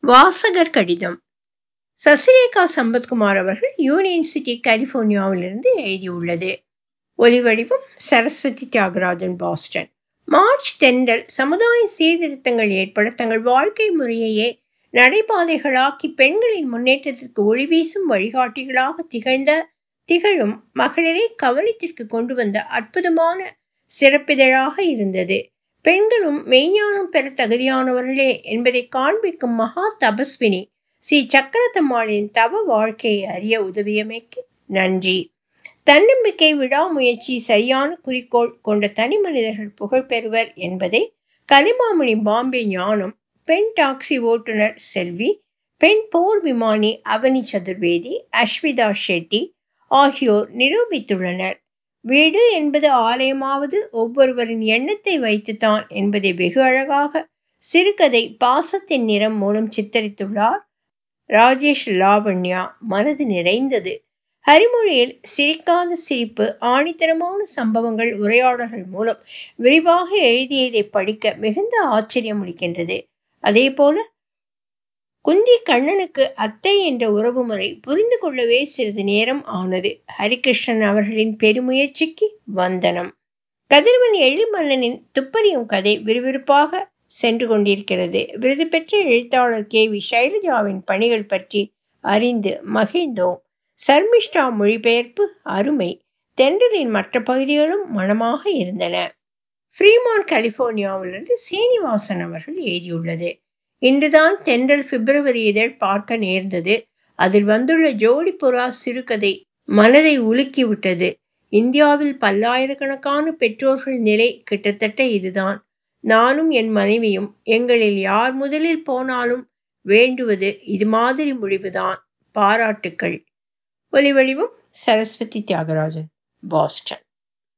வாசகர் கடிதம் சசிரேகா சம்பத்குமார் அவர்கள் யூனியன் சிட்டி கலிபோர்னியாவிலிருந்து எழுதியுள்ளது ஒலிவடிவம் சரஸ்வதி தியாகராஜன் பாஸ்டன் மார்ச் தென்றல் சமுதாய சீர்திருத்தங்கள் ஏற்பட தங்கள் வாழ்க்கை முறையையே நடைபாதைகளாக்கி பெண்களின் முன்னேற்றத்திற்கு ஒளிவீசும் வழிகாட்டிகளாக திகழ்ந்த திகழும் மகளிரை கவனத்திற்கு கொண்டு வந்த அற்புதமான சிறப்பிதழாக இருந்தது பெண்களும் மெய்ஞானம் பெற தகுதியானவர்களே என்பதை காண்பிக்கும் மகா தபஸ்வினி ஸ்ரீ சக்கரத்தம்மாளின் தவ வாழ்க்கையை அறிய உதவியமைக்கு நன்றி தன்னம்பிக்கை விடாமுயற்சி சரியான குறிக்கோள் கொண்ட தனி மனிதர்கள் புகழ் பெறுவர் என்பதை கலிமாமணி பாம்பே ஞானம் பெண் டாக்ஸி ஓட்டுநர் செல்வி பெண் போர் விமானி அவனி சதுர்வேதி அஸ்விதா ஷெட்டி ஆகியோர் நிரூபித்துள்ளனர் வீடு என்பது ஆலயமாவது ஒவ்வொருவரின் எண்ணத்தை வைத்துத்தான் என்பதை வெகு அழகாக சிறுகதை பாசத்தின் நிறம் மூலம் சித்தரித்துள்ளார் ராஜேஷ் லாவண்யா மனது நிறைந்தது ஹரிமொழியில் சிரிக்காத சிரிப்பு ஆணித்தரமான சம்பவங்கள் உரையாடல்கள் மூலம் விரிவாக எழுதியதை படிக்க மிகுந்த ஆச்சரியம் அளிக்கின்றது அதே போல குந்தி கண்ணனுக்கு அத்தை என்ற உறவு முறை புரிந்து கொள்ளவே சிறிது நேரம் ஆனது ஹரிகிருஷ்ணன் அவர்களின் பெருமுயற்சிக்கு வந்தனம் கதிரவன் எழில்மல்லனின் துப்பறியும் கதை விறுவிறுப்பாக சென்று கொண்டிருக்கிறது விருது பெற்ற எழுத்தாளர் கே வி சைலஜாவின் பணிகள் பற்றி அறிந்து மகிழ்ந்தோம் சர்மிஷ்டா மொழிபெயர்ப்பு அருமை தென்றலின் மற்ற பகுதிகளும் மனமாக இருந்தன ஃப்ரீமான் கலிபோர்னியாவிலிருந்து சீனிவாசன் அவர்கள் எழுதியுள்ளது இன்றுதான் தென்றல் பிப்ரவரி இதழ் பார்க்க நேர்ந்தது அதில் வந்துள்ள ஜோடி புறா சிறுகதை மனதை உலுக்கிவிட்டது இந்தியாவில் பல்லாயிரக்கணக்கான பெற்றோர்கள் நிலை கிட்டத்தட்ட இதுதான் நானும் என் மனைவியும் எங்களில் யார் முதலில் போனாலும் வேண்டுவது இது மாதிரி முடிவுதான் பாராட்டுக்கள் ஒலிவடிவம் சரஸ்வதி தியாகராஜன் பாஸ்டன்